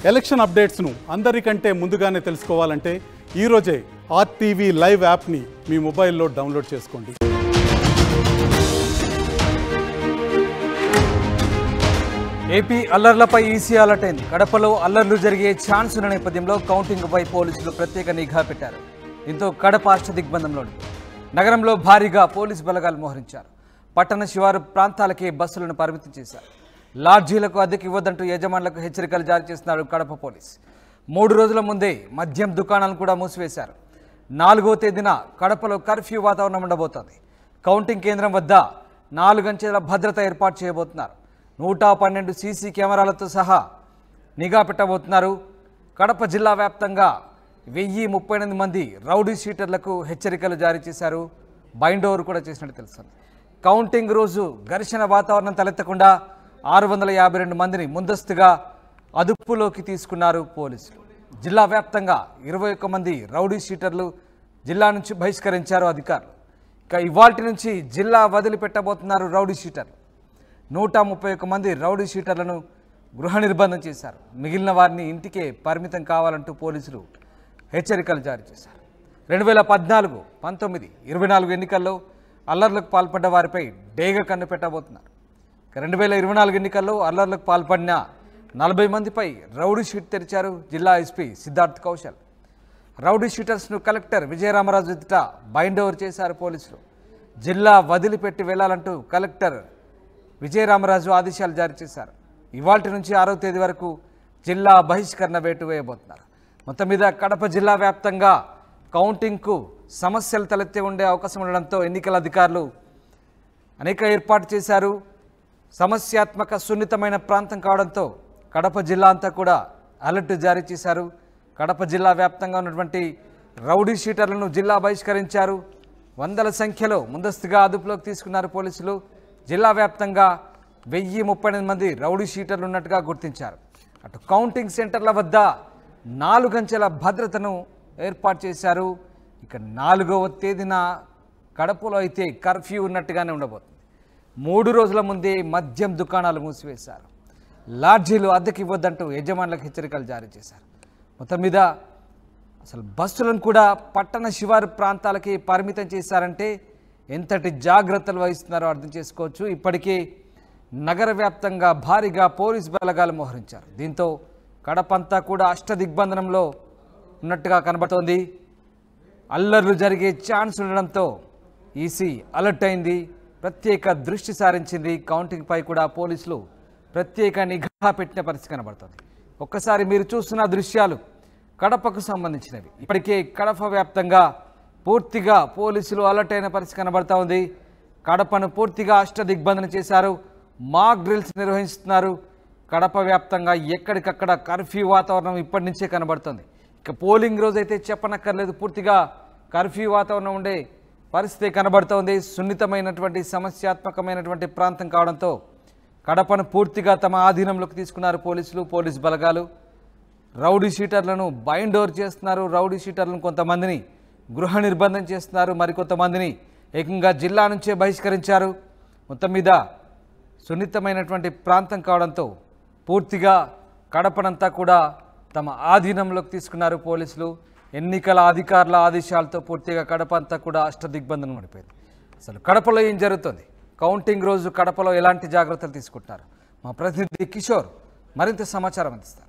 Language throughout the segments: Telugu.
ఎలక్షన్ అప్డేట్స్ను అందరికంటే ముందుగానే తెలుసుకోవాలంటే ఈరోజే ఆర్టీవీ లైవ్ యాప్ని మీ మొబైల్లో డౌన్లోడ్ చేసుకోండి ఏపీ అల్లర్లపై ఈసీ అలర్ట్ అయింది కడపలో అల్లర్లు జరిగే ఛాన్స్ ఉన్న నేపథ్యంలో కౌంటింగ్పై పోలీసులు ప్రత్యేక నిఘా పెట్టారు దీంతో కడప అష్ట దిగ్బంధంలో ఉంది. నగరంలో భారీగా పోలీసు బలగాలు మోహరించారు పట్టణ శివారు ప్రాంతాలకే బస్సులను పరిమితం చేశారు లాడ్జీలకు అద్దెకి ఇవ్వద్దంటూ యజమానులకు హెచ్చరికలు జారీ చేస్తున్నారు కడప పోలీస్ మూడు రోజుల ముందే మద్యం దుకాణాలను కూడా మూసివేశారు నాలుగో తేదీన కడపలో కర్ఫ్యూ వాతావరణం ఉండబోతోంది కౌంటింగ్ కేంద్రం వద్ద నాలుగంచెల భద్రత ఏర్పాటు చేయబోతున్నారు నూట పన్నెండు సీసీ కెమెరాలతో సహా నిఘా పెట్టబోతున్నారు కడప జిల్లా వ్యాప్తంగా వెయ్యి ముప్పై ఎనిమిది మంది రౌడీ షీటర్లకు హెచ్చరికలు జారీ చేశారు బైండ్ ఓవర్ కూడా చేసినట్టు తెలుస్తుంది కౌంటింగ్ రోజు ఘర్షణ వాతావరణం తలెత్తకుండా ఆరు వందల యాభై రెండు మందిని ముందస్తుగా అదుపులోకి తీసుకున్నారు పోలీసులు జిల్లా వ్యాప్తంగా ఇరవై ఒక్క మంది రౌడీ షీటర్లు జిల్లా నుంచి బహిష్కరించారు అధికారులు ఇక ఇవాల్టి నుంచి జిల్లా వదిలిపెట్టబోతున్నారు రౌడీ షీటర్లు నూట ముప్పై ఒక్క మంది రౌడీ షీటర్లను గృహ నిర్బంధం చేశారు మిగిలిన వారిని ఇంటికే పరిమితం కావాలంటూ పోలీసులు హెచ్చరికలు జారీ చేశారు రెండు వేల పద్నాలుగు పంతొమ్మిది ఇరవై నాలుగు ఎన్నికల్లో అల్లర్లకు పాల్పడ్డ వారిపై డేగ కన్ను పెట్టబోతున్నారు ఇక రెండు వేల ఇరవై నాలుగు ఎన్నికల్లో అల్లర్లకు పాల్పడిన నలభై మందిపై రౌడీ షీట్ తెరిచారు జిల్లా ఎస్పీ సిద్ధార్థ్ కౌశల్ రౌడీ షీటర్స్ను కలెక్టర్ విజయరామరాజు ఎదుట బైండ్ ఓవర్ చేశారు పోలీసులు జిల్లా వదిలిపెట్టి వెళ్లాలంటూ కలెక్టర్ విజయరామరాజు ఆదేశాలు జారీ చేశారు ఇవాల్టి నుంచి ఆరో తేదీ వరకు జిల్లా బహిష్కరణ వేటు వేయబోతున్నారు మొత్తం మీద కడప జిల్లా వ్యాప్తంగా కౌంటింగ్కు సమస్యలు తలెత్తి ఉండే అవకాశం ఉండడంతో ఎన్నికల అధికారులు అనేక ఏర్పాటు చేశారు సమస్యాత్మక సున్నితమైన ప్రాంతం కావడంతో కడప జిల్లా అంతా కూడా అలర్ట్ జారీ చేశారు కడప జిల్లా వ్యాప్తంగా ఉన్నటువంటి రౌడీ షీటర్లను జిల్లా బహిష్కరించారు వందల సంఖ్యలో ముందస్తుగా అదుపులోకి తీసుకున్నారు పోలీసులు జిల్లా వ్యాప్తంగా వెయ్యి ముప్పై ఎనిమిది మంది రౌడీ షీటర్లు ఉన్నట్టుగా గుర్తించారు అటు కౌంటింగ్ సెంటర్ల వద్ద నాలుగంచెల భద్రతను ఏర్పాటు చేశారు ఇక నాలుగవ తేదీన కడపలో అయితే కర్ఫ్యూ ఉన్నట్టుగానే ఉండబోతుంది మూడు రోజుల ముందే మద్యం దుకాణాలు మూసివేశారు లాడ్జీలు అద్దెకి ఇవ్వద్దంటూ యజమానులకు హెచ్చరికలు జారీ చేశారు మొత్తం మీద అసలు బస్సులను కూడా పట్టణ శివారు ప్రాంతాలకి పరిమితం చేశారంటే ఎంతటి జాగ్రత్తలు వహిస్తున్నారో అర్థం చేసుకోవచ్చు ఇప్పటికే నగర వ్యాప్తంగా భారీగా పోలీస్ బలగాలు మోహరించారు దీంతో కడపంతా కూడా అష్ట దిగ్బంధనంలో ఉన్నట్టుగా కనబడుతోంది అల్లర్లు జరిగే ఛాన్స్ ఉండడంతో ఈసీ అలర్ట్ అయింది ప్రత్యేక దృష్టి సారించింది కౌంటింగ్పై కూడా పోలీసులు ప్రత్యేక నిఘా పెట్టిన పరిస్థితి కనబడుతుంది ఒక్కసారి మీరు చూస్తున్న దృశ్యాలు కడపకు సంబంధించినవి ఇప్పటికే కడప వ్యాప్తంగా పూర్తిగా పోలీసులు అలర్ట్ అయిన పరిస్థితి కనబడతా ఉంది కడపను పూర్తిగా అష్ట దిగ్బంధన చేశారు మాక్ డ్రిల్స్ నిర్వహిస్తున్నారు కడప వ్యాప్తంగా ఎక్కడికక్కడ కర్ఫ్యూ వాతావరణం ఇప్పటి నుంచే కనబడుతుంది ఇక పోలింగ్ రోజు అయితే చెప్పనక్కర్లేదు పూర్తిగా కర్ఫ్యూ వాతావరణం ఉండే పరిస్థితి కనబడుతోంది సున్నితమైనటువంటి సమస్యాత్మకమైనటువంటి ప్రాంతం కావడంతో కడపను పూర్తిగా తమ ఆధీనంలోకి తీసుకున్నారు పోలీసులు పోలీస్ బలగాలు రౌడీ షీటర్లను బైండ్ ఓవర్ చేస్తున్నారు రౌడీ షీటర్లను కొంతమందిని గృహ నిర్బంధం చేస్తున్నారు మరికొంతమందిని ఏకంగా జిల్లా నుంచే బహిష్కరించారు మొత్తం మీద సున్నితమైనటువంటి ప్రాంతం కావడంతో పూర్తిగా కడపనంతా కూడా తమ ఆధీనంలోకి తీసుకున్నారు పోలీసులు ఎన్నికల అధికారుల ఆదేశాలతో పూర్తిగా కడప అంతా కూడా అష్టదిగ్బంధనం పడిపోయింది అసలు కడపలో ఏం జరుగుతుంది కౌంటింగ్ రోజు కడపలో ఎలాంటి జాగ్రత్తలు తీసుకుంటున్నారు మా ప్రతినిధి కిషోర్ మరింత సమాచారం అందిస్తారు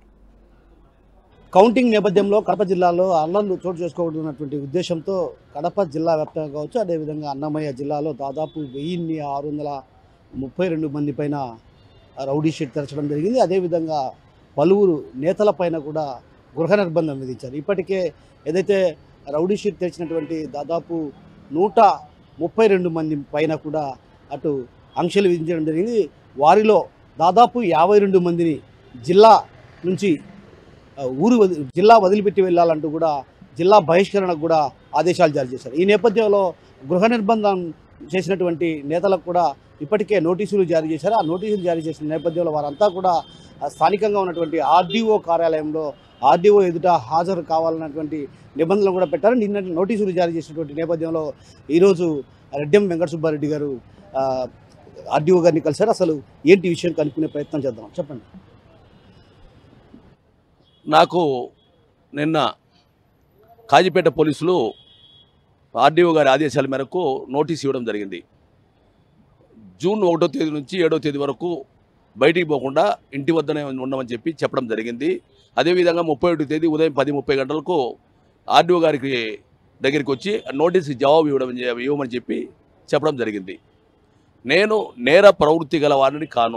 కౌంటింగ్ నేపథ్యంలో కడప జిల్లాలో అల్లర్లు చోటు చేసుకోవడున్నటువంటి ఉద్దేశంతో కడప జిల్లా వ్యాప్తంగా కావచ్చు అదేవిధంగా అన్నమయ్య జిల్లాలో దాదాపు వెయ్యిన్ని ఆరు వందల ముప్పై రెండు మంది పైన రౌడీ షీట్ తెరచడం జరిగింది అదేవిధంగా పలువురు నేతల పైన కూడా గృహ నిర్బంధం విధించారు ఇప్పటికే ఏదైతే రౌడీ షీట్ తెరిచినటువంటి దాదాపు నూట ముప్పై రెండు మంది పైన కూడా అటు ఆంక్షలు విధించడం జరిగింది వారిలో దాదాపు యాభై రెండు మందిని జిల్లా నుంచి ఆ, ఊరు వది జిల్లా వదిలిపెట్టి వెళ్ళాలంటూ కూడా జిల్లా బహిష్కరణకు కూడా ఆదేశాలు జారీ చేశారు ఈ నేపథ్యంలో గృహ నిర్బంధం చేసినటువంటి నేతలకు కూడా ఇప్పటికే నోటీసులు జారీ చేశారు ఆ నోటీసులు జారీ చేసిన నేపథ్యంలో వారంతా కూడా ఆ, స్థానికంగా ఉన్నటువంటి ఆర్డీఓ కార్యాలయంలో ఆర్డీఓ ఎదుట హాజరు కావాలన్నటువంటి నిబంధనలు కూడా పెట్టారు నిన్న నోటీసులు జారీ చేసినటువంటి నేపథ్యంలో ఈరోజు రెడ్డెం వెంకట సుబ్బారెడ్డి గారు ఆర్డీఓ గారిని కలిశారు అసలు ఏంటి విషయం కనుక్కునే ప్రయత్నం చేద్దాం చెప్పండి నాకు నిన్న కాజీపేట పోలీసులు ఆర్డీఓ గారి ఆదేశాల మేరకు నోటీస్ ఇవ్వడం జరిగింది జూన్ ఒకటో తేదీ నుంచి ఏడో తేదీ వరకు బయటికి పోకుండా ఇంటి వద్దనే ఉండమని చెప్పి చెప్పడం జరిగింది అదేవిధంగా ముప్పై ఒకటి తేదీ ఉదయం పది ముప్పై గంటలకు ఆర్డీఓ గారికి దగ్గరికి వచ్చి నోటీస్కి జవాబు ఇవ్వడం ఇవ్వమని చెప్పి చెప్పడం జరిగింది నేను నేర ప్రవృత్తి గల వాడిని కాను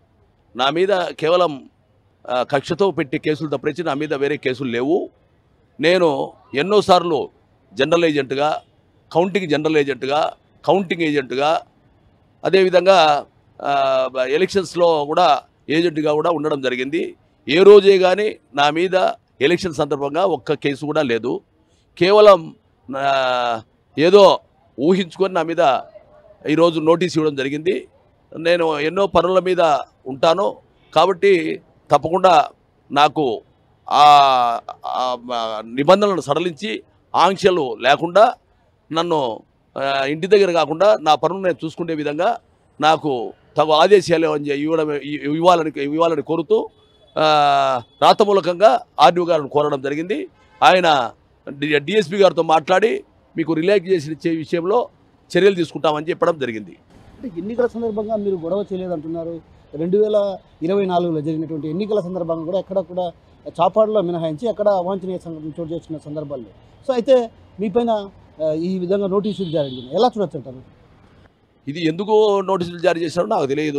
నా మీద కేవలం ఆ, కక్షతో పెట్టే కేసులు తప్పించి నా మీద వేరే కేసులు లేవు నేను ఎన్నోసార్లు జనరల్ ఏజెంట్గా కౌంటింగ్ జనరల్ ఏజెంట్గా కౌంటింగ్ ఏజెంట్గా అదేవిధంగా ఆ, ఎలక్షన్స్లో కూడా ఏజెంట్గా కూడా ఉండడం జరిగింది ఏ రోజే కానీ నా మీద ఎలక్షన్ సందర్భంగా ఒక్క కేసు కూడా లేదు కేవలం ఆ, ఏదో ఊహించుకొని నా మీద ఈరోజు నోటీస్ ఇవ్వడం జరిగింది నేను ఎన్నో పనుల మీద ఉంటాను కాబట్టి తప్పకుండా నాకు ఆ ఆ, ఆ, నిబంధనలను సడలించి ఆంక్షలు లేకుండా నన్ను ఆ, ఇంటి దగ్గర కాకుండా నా పనులు నేను చూసుకునే విధంగా నాకు తగు ఆదేశాలు అని చెప్పి ఇవ్వడం ఇ- ఇవ్వాలని ఇవ్వాలని కోరుతూ ఆ, రాతమూలకంగా ఆర్డీఓ గారిని కోరడం జరిగింది ఆయన డి- డిఎస్పీ గారితో మాట్లాడి మీకు రిలాక్స్ చేసిన చే- విషయంలో చర్యలు తీసుకుంటామని చెప్పడం జరిగింది అంటే ఎన్నికల సందర్భంగా మీరు గొడవ చేయలేదంటున్నారు రెండు వేల ఇరవై నాలుగులో జరిగినటువంటి ఎన్నికల సందర్భంగా కూడా ఎక్కడ కూడా చాపాడులో మినహాయించి అక్కడ అవాంఛనీయ సంఘటన చోటు చేసుకున్న సందర్భాల్లో సో అయితే మీపైన ఆ, ఈ విధంగా నోటీసులు జారీ అయ్యింది. ఎలా చూడొచ్చు అంటారు ఇది ఎందుకు నోటీసులు జారీ చేశారో నాకు తెలియదు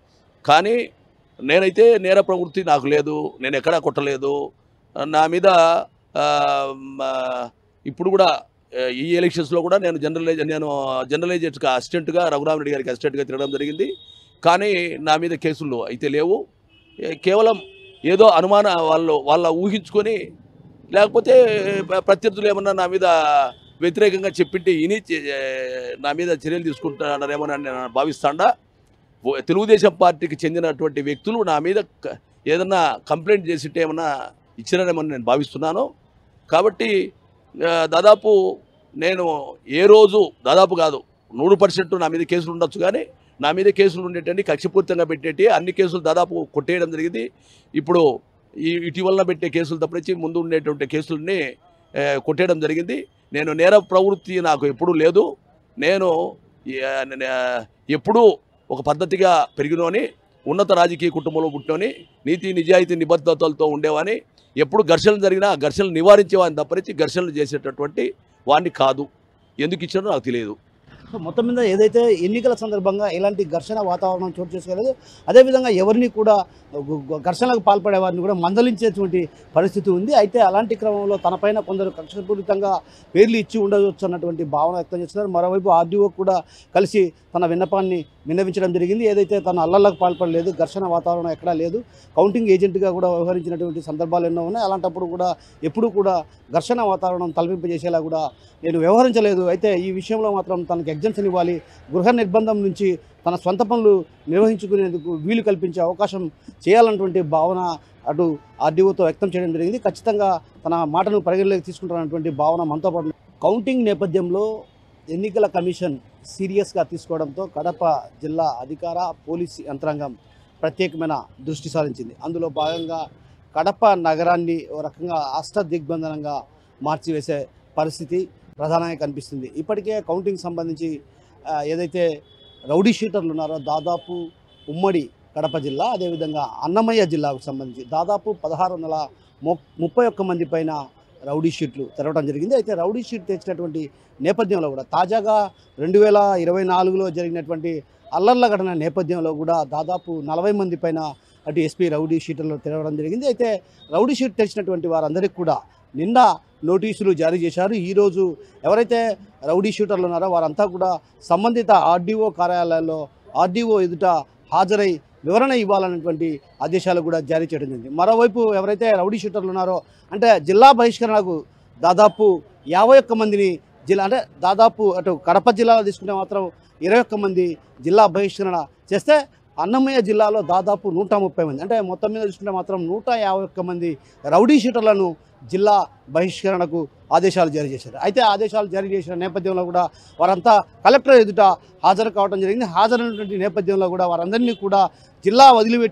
కానీ నేనైతే నేర ప్రవృత్తి నాకు లేదు నేను ఎక్కడా కొట్టలేదు నా మీద ఆ, మ, ఇప్పుడు కూడా ఆ, ఈ ఎలక్షన్స్లో కూడా నేను జనరల్ ఏజెంట్ నేను జనరల్ ఏజెంట్గా అసిస్టెంట్గా రఘురామరెడ్డి గారికి అసిస్టెంట్గా తిరగడం జరిగింది కానీ నా మీద కేసులు అయితే లేవు ఏ- కేవలం ఏదో అనుమాన వాళ్ళు వాళ్ళ ఊహించుకొని లేకపోతే ప- ప్రత్యర్థులు ఏమన్నా నా మీద వ్యతిరేకంగా చెప్పింటే ఇని చే- నా మీద చర్యలు తీసుకుంటున్నారేమో అని నేను భావిస్తాండా ఓ- తెలుగుదేశం పార్టీకి చెందినటువంటి వ్యక్తులు నా మీద క- ఏదన్నా కంప్లైంట్ చేసింటే ఏమన్నా ఇచ్చినారేమని నేను భావిస్తున్నాను కాబట్టి ఆ, దాదాపు నేను ఏ రోజు దాదాపు కాదు నూరు పర్సెంట్ నా మీద కేసులు ఉండొచ్చు కానీ నా మీద కేసులు ఉండేటన్ని కక్షపూరితంగా పెట్టేటి అన్ని కేసులు దాదాపు కొట్టేయడం జరిగింది ఇప్పుడు ఈ ఇటీవల పెట్టే కేసులు తప్పించి ముందు ఉండేటువంటి కేసులని ఆ, కొట్టేయడం జరిగింది నేను నేర ప్రవృత్తి నాకు ఎప్పుడూ లేదు నేను ఆ, నే- ఎప్పుడూ ఒక పద్ధతిగా పెరిగినోని ఉన్నత రాజకీయ కుటుంబంలో పుట్టినోని నీతి నిజాయితీ నిబద్ధతలతో ఉండేవాని ఎప్పుడు ఘర్షణలు జరిగినా ఆ ఘర్షణలు నివారించేవాడిని తప్పరించి ఘర్షణలు చేసేటటువంటి వాడిని కాదు ఎందుకు ఇచ్చానో నాకు తెలియదు సో మొత్తం మీద ఏదైతే ఎన్నికల సందర్భంగా ఎలాంటి ఘర్షణ వాతావరణం చోటు చేసుకోలేదు అదేవిధంగా ఎవరిని కూడా గు- గు- ఘర్షణలకు పాల్పడే వారిని కూడా మందలించేటువంటి పరిస్థితి ఉంది అయితే అలాంటి క్రమంలో తనపైన కొందరు కక్షపూరితంగా పేర్లు ఇచ్చి ఉండవచ్చు అన్నటువంటి భావన వ్యక్తం చేస్తున్నారు మరోవైపు ఆర్డీఓ కూడా కలిసి తన విన్నపాన్ని విన్నవించడం జరిగింది ఏదైతే తన అల్లర్లకు పాల్పడలేదు ఘర్షణ వాతావరణం ఎక్కడా లేదు కౌంటింగ్ ఏజెంట్గా కూడా వ్యవహరించినటువంటి సందర్భాలు ఎన్నో ఉన్నాయి అలాంటప్పుడు కూడా ఎప్పుడూ కూడా ఘర్షణ వాతావరణం తలపింపజేసేలా కూడా నేను వ్యవహరించలేదు అయితే ఈ విషయంలో మాత్రం తనకు ఎగ్జంప్షన్ ఇవ్వాలి గృహ నిర్బంధం నుంచి తన సొంత పనులు నిర్వహించుకునేందుకు వీలు కల్పించే అవకాశం చేయాలన్నటువంటి భావన అటు ఆర్డీఓతో వ్యక్తం చేయడం జరిగింది ఖచ్చితంగా తన మాటను పరిగణలోకి తీసుకుంటున్నటువంటి భావన మనతో పాటు ఉంది. కౌంటింగ్ నేపథ్యంలో ఎన్నికల కమిషన్ సీరియస్గా తీసుకోవడంతో కడప జిల్లా అధికార పోలీస్ యంత్రాంగం ప్రత్యేకమైన దృష్టి సారించింది అందులో భాగంగా కడప నగరాన్ని ఓ రకంగా అష్టదిగ్బంధనంగా మార్చివేసే పరిస్థితి ప్రధానంగా కనిపిస్తుంది ఇప్పటికే కౌంటింగ్ సంబంధించి ఆ, ఏదైతే రౌడీ షీటర్లు ఉన్నారో దాదాపు ఉమ్మడి కడప జిల్లా అదేవిధంగా అన్నమయ్య జిల్లాకు సంబంధించి దాదాపు పదహారు వందల ము ముప్పై ఒక్క మంది పైన రౌడీ షీట్లు తెరవడం జరిగింది అయితే రౌడీ షీట్ తెచ్చినటువంటి నేపథ్యంలో కూడా తాజాగా రెండు వేల ఇరవై నాలుగులో జరిగినటువంటి అల్లర్ల ఘటన నేపథ్యంలో కూడా దాదాపు నలభై మంది పైన అటు ఎస్పీ రౌడీ షీటర్లు తెరవడం జరిగింది అయితే రౌడీ షీట్ తెచ్చినటువంటి వారందరికీ కూడా నిన్న నోటీసులు జారీ చేశారు ఈరోజు ఎవరైతే రౌడీ షూటర్లు ఉన్నారో వారంతా కూడా సంబంధిత ఆర్డీఓ కార్యాలయాల్లో ఆర్డీఓ ఎదుట హాజరై వివరణ ఇవ్వాలన్నటువంటి ఆదేశాలు కూడా జారీ చేయడం జరిగింది మరోవైపు ఎవరైతే రౌడీ షూటర్లు ఉన్నారో అంటే జిల్లా బహిష్కరణకు దాదాపు యాభై ఒక్క మందిని జిల్లా అంటే దాదాపు అటు కడప జిల్లాలో తీసుకుంటే మాత్రం ఇరవై ఒక్క మంది జిల్లా బహిష్కరణ చేస్తే అన్నమయ్య జిల్లాలో దాదాపు నూట ముప్పై మంది అంటే మొత్తం మీద చూసుకుంటే మాత్రం నూట యాభై ఒక్క మంది రౌడీ షీటర్లను జిల్లా బహిష్కరణకు ఆదేశాలు జారీ చేశారు అయితే ఆదేశాలు జారీ చేసిన నేపథ్యంలో కూడా వారంతా కలెక్టర్ ఎదుట హాజరు కావడం జరిగింది హాజరైనటువంటి నేపథ్యంలో కూడా వారందరినీ కూడా జిల్లా వదిలిపెట్టి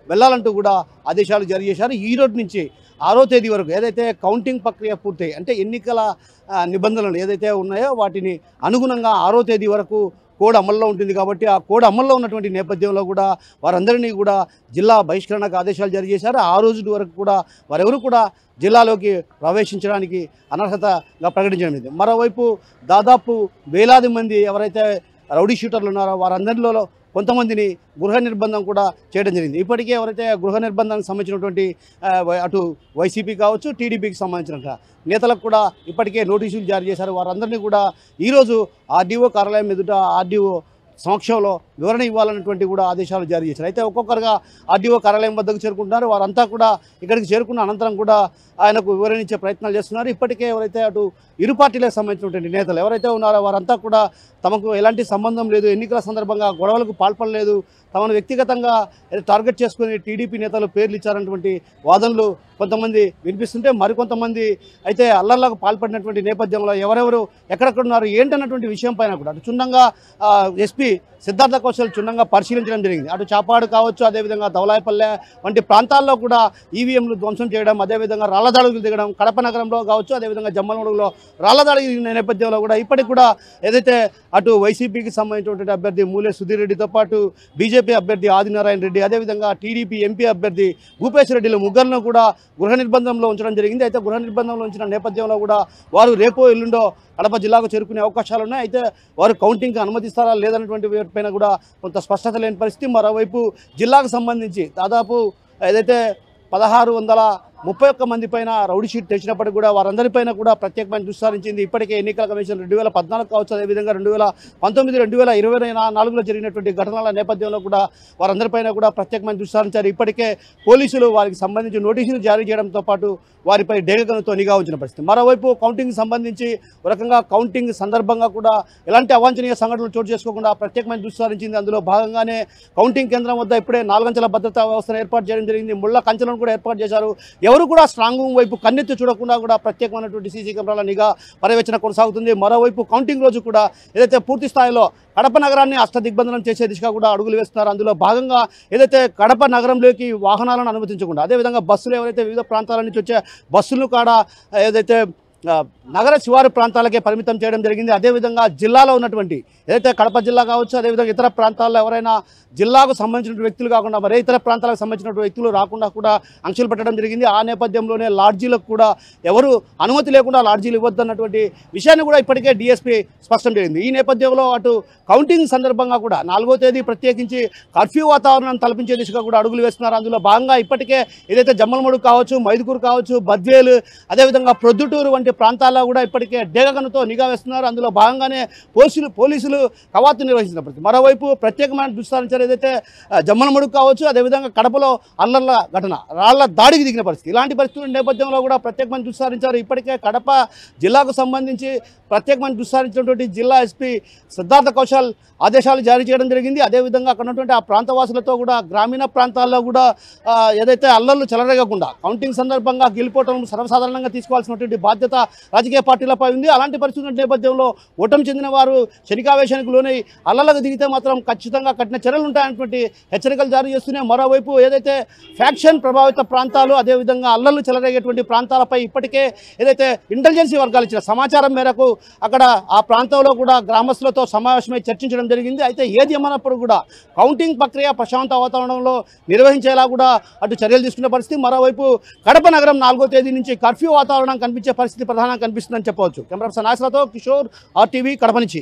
వెళ్ళాలంటూ కూడా ఆదేశాలు జారీ చేశారు ఈ రోజు నుంచి ఆరో తేదీ వరకు ఏదైతే కౌంటింగ్ ప్రక్రియ పూర్తయి అంటే ఎన్నికల ఆ, నిబంధనలు ఏదైతే ఉన్నాయో వాటిని అనుగుణంగా ఆరో తేదీ వరకు కోడ్ అమల్లో ఉంటుంది కాబట్టి ఆ కోడ్ అమల్లో ఉన్నటువంటి నేపథ్యంలో కూడా వారందరినీ కూడా జిల్లా బహిష్కరణకు ఆదేశాలు జారీ చేశారు ఆ రోజు వరకు కూడా వారెవరు కూడా జిల్లాలోకి ప్రవేశించడానికి అనర్హతగా ప్రకటించడం జరిగింది మరోవైపు దాదాపు వేలాది మంది ఎవరైతే రౌడీ షూటర్లు ఉన్నారో వారందరిలో కొంతమందిని గృహ నిర్బంధం కూడా చేయడం జరిగింది ఇప్పటికే ఎవరైతే గృహ నిర్బంధానికి సంబంధించినటువంటి ఆ, వై- అటు వైసీపీ కావచ్చు టీడీపీకి సంబంధించిన నేతలకు కూడా ఇప్పటికే నోటీసులు జారీ చేశారు వారందరినీ కూడా ఈరోజు ఆర్డీఓ కార్యాలయం ఎదుట ఆర్డీఓ సమక్షంలో వివరణ ఇవ్వాలన్నటువంటి కూడా ఆదేశాలు జారీ చేశారు అయితే ఒక్కొక్కరుగా ఆర్డీఓ కార్యాలయం వద్దకు చేరుకుంటున్నారు వారంతా కూడా ఇక్కడికి చేరుకున్న అనంతరం కూడా ఆయనకు వివరణ ఇచ్చే ప్రయత్నాలు చేస్తున్నారు ఇప్పటికే ఎవరైతే అటు ఇరు పార్టీలకు సంబంధించినటువంటి నేతలు ఎవరైతే ఉన్నారో వారంతా కూడా తమకు ఎలాంటి సంబంధం లేదు ఎన్నికల సందర్భంగా గొడవలకు పాల్పడలేదు తమను వ్యక్తిగతంగా ఏదో టార్గెట్ చేసుకుని టీడీపీ నేతలు పేర్లు ఇచ్చారన్నటువంటి వాదనలు కొంతమంది వినిపిస్తుంటే మరికొంతమంది అయితే అల్లర్లకు పాల్పడినటువంటి నేపథ్యంలో ఎవరెవరు ఎక్కడెక్కడ ఉన్నారు ఏంటన్నటువంటి విషయం పైన కూడా అటు క్షుణ్ణంగా ఆ, ఎస్పీ సిద్ధార్థ కౌశల్ క్షుణ్ణంగా పరిశీలించడం జరిగింది అటు చాపాడు కావచ్చు అదేవిధంగా దౌలాయపల్లె వంటి ప్రాంతాల్లో కూడా ఈవీఎంలు ధ్వంసం చేయడం అదేవిధంగా రాళ్లదాడులు దిగడం కడప నగరంలో కావచ్చు అదేవిధంగా జమ్మలమడుగులో రాళ్లదాడి దిగిన నేపథ్యంలో కూడా ఇప్పటికి కూడా ఏదైతే అటు వైసీపీకి సంబంధించినటువంటి అభ్యర్థి మూలే సుధీర్ రెడ్డితో పాటు బీజేపీ అభ్యర్థి ఆదినారాయణ రెడ్డి అదేవిధంగా టీడీపీ ఎంపీ అభ్యర్థి భూపేశ్ రెడ్డిలు ముగ్గురును కూడా గృహ నిర్బంధంలో ఉంచడం జరిగింది అయితే గృహ నిర్బంధంలో ఉంచిన నేపథ్యంలో కూడా వారు రేపో ఎల్లుండో కడప జిల్లాకు చేరుకునే అవకాశాలు ఉన్నాయి అయితే వారు కౌంటింగ్కి అనుమతిస్తారా లేదన్నటువంటి పైన కూడా కొంత స్పష్టత లేని పరిస్థితి మరోవైపు జిల్లాకు సంబంధించి దాదాపు ఏదైతే పదహారు వందల ముప్పై ఒక్క మంది పైన రౌడీ షీట్ తెచ్చినప్పటికీ కూడా వారందరిపైన కూడా ప్రత్యేకమైన దృష్టి సారించింది ఇప్పటికే ఎన్నికల కమిషన్ రెండు వేల పద్నాలుగు కావచ్చు అదేవిధంగా రెండు వేల పంతొమ్మిది రెండు వేల ఇరవై నాలుగులో జరిగినటువంటి ఘటనల నేపథ్యంలో కూడా వారందరిపైన కూడా ప్రత్యేకమైన దృష్టి సారించారు ఇప్పటికే పోలీసులు వారికి సంబంధించి నోటీసులు జారీ చేయడంతో పాటు వారిపై డేగగనుతో నిఘా ఉంచిన పరిస్థితి మరోవైపు కౌంటింగ్ సంబంధించి ఒక రకంగా కౌంటింగ్ సందర్భంగా కూడా ఎలాంటి అవాంఛనీయ సంఘటనలు చోటు చేసుకోకుండా ప్రత్యేకమైన దృష్టి సారించింది అందులో భాగంగానే కౌంటింగ్ కేంద్రం వద్ద ఇప్పుడే నాలుగంచెల భద్రతా వ్యవస్థను ఏర్పాటు చేయడం జరిగింది ముళ్ళ కంచెలను కూడా ఏర్పాటు చేశారు ఎవరు కూడా స్ట్రాంగ్ రూమ్ వైపు కన్నెత్తి చూడకుండా కూడా ప్రత్యేకమైనటువంటి సీసీ కెమెరాల నిఘా పర్యవేక్షణ కొనసాగుతుంది మరోవైపు కౌంటింగ్ రోజు కూడా ఏదైతే పూర్తి స్థాయిలో కడప నగరాన్ని అష్టదిగ్బంధనం చేసే దిశగా కూడా అడుగులు వేస్తున్నారు అందులో భాగంగా ఏదైతే కడప నగరంలోకి వాహనాలను అనుమతించకుండా అదేవిధంగా బస్సులు ఎవరైతే వివిధ ప్రాంతాల నుంచి వచ్చే బస్సులు కాడ ఏదైతే ఆ, నగర శివారు ప్రాంతాలకే పరిమితం చేయడం జరిగింది అదేవిధంగా జిల్లాలో ఉన్నటువంటి ఏదైతే కడప జిల్లా కావచ్చు అదేవిధంగా ఇతర ప్రాంతాల్లో ఎవరైనా జిల్లాకు సంబంధించిన వ్యక్తులు కాకుండా మరే ఇతర ప్రాంతాలకు సంబంధించిన వ్యక్తులు రాకుండా కూడా ఆంక్షలు పెట్టడం జరిగింది ఆ నేపథ్యంలోనే లాడ్జీలకు కూడా ఎవరు అనుమతి లేకుండా లాడ్జీలు ఇవ్వద్దన్నటువంటి విషయాన్ని కూడా ఇప్పటికే డిఎస్పీ స్పష్టం చేసింది ఈ నేపథ్యంలో అటు కౌంటింగ్ సందర్భంగా కూడా నాలుగో తేదీ ప్రత్యేకించి కర్ఫ్యూ వాతావరణాన్ని తలపించే దిశగా కూడా అడుగులు వేస్తున్నారు అందులో భాగంగా ఇప్పటికే ఏదైతే జమ్మలమడుగు కావచ్చు మైదుకూరు కావచ్చు బద్వేలు అదేవిధంగా ప్రొద్దుటూరు వంటి ప్రాంతాల్లో కూడా ఇప్పటికే డేగగనుతో నిఘా వేస్తున్నారు అందులో భాగంగానే పోలీసులు పోలీసులు కవాతు నిర్వహించిన పరిస్థితి మరోవైపు ప్రత్యేకమైన దృష్టి సారించారు ఏదైతే ఆ, జమ్మలమడుగు కావచ్చు అదేవిధంగా కడపలో అల్లర్ల ఘటన రాళ్ల దాడికి దిగిన పరిస్థితి ఇలాంటి పరిస్థితుల నేపథ్యంలో కూడా ప్రత్యేకమైన దృష్టి సారించారు ఇప్పటికే కడప జిల్లాకు సంబంధించి ప్రత్యేకమైన దృష్టి సారించినటువంటి జిల్లా ఎస్పీ సిద్ధార్థ కౌశల్ ఆదేశాలు జారీ చేయడం జరిగింది అదేవిధంగా అక్కడ ఉన్నటువంటి ఆ ప్రాంతవాసులతో కూడా గ్రామీణ ప్రాంతాల్లో కూడా ఆ, ఏదైతే అల్లర్లు చెలరేగకుండా కౌంటింగ్ సందర్భంగా గెలుపోవటం సర్వసాధారణంగా తీసుకోవాల్సినటువంటి బాధ్యత రాజకీయ పార్టీలపై ఉంది అలాంటి పరిస్థితుల నేపథ్యంలో ఓటమి చెందిన వారు శనికావేశానికి లోనై అల్లర్లకు దిగితే మాత్రం ఖచ్చితంగా కఠిన చర్యలు ఉంటాయన్నటువంటి హెచ్చరికలు జారీ చేస్తూనే మరోవైపు ఏదైతే ఫ్యాక్షన్ ప్రభావిత ప్రాంతాలు అదేవిధంగా అల్లర్లు చెలరేగేటువంటి ప్రాంతాలపై ఇప్పటికే ఏదైతే ఇంటెలిజెన్సీ వర్గాలు ఇచ్చిన సమాచారం మేరకు అక్కడ ఆ ప్రాంతంలో కూడా గ్రామస్తులతో సమావేశమై చర్చించడం జరిగింది అయితే ఏది ఏమన్నప్పుడు కూడా కౌంటింగ్ ప్రక్రియ ప్రశాంత వాతావరణంలో నిర్వహించేలా కూడా అటు చర్యలు తీసుకునే పరిస్థితి మరోవైపు కడప నగరం నాలుగో తేదీ నుంచి కర్ఫ్యూ వాతావరణం కనిపించే పరిస్థితి ప్రధానంగా కనిపిస్తుందని చెప్పవచ్చు కెమెరా పర్సన్ నాయకులతో కిషోర్ ఆర్టీవీ కడప నుంచి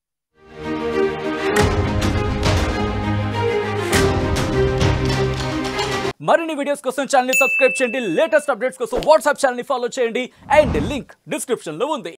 మరిన్ని వీడియోస్ కోసం ఛానల్ సబ్స్క్రైబ్ చేయండి లేటెస్ట్ అప్డేట్స్ కోసం వాట్సాప్ ఛానల్ ఫాలో చేయండి అండ్ లింక్ డిస్క్రిప్షన్ లో ఉంది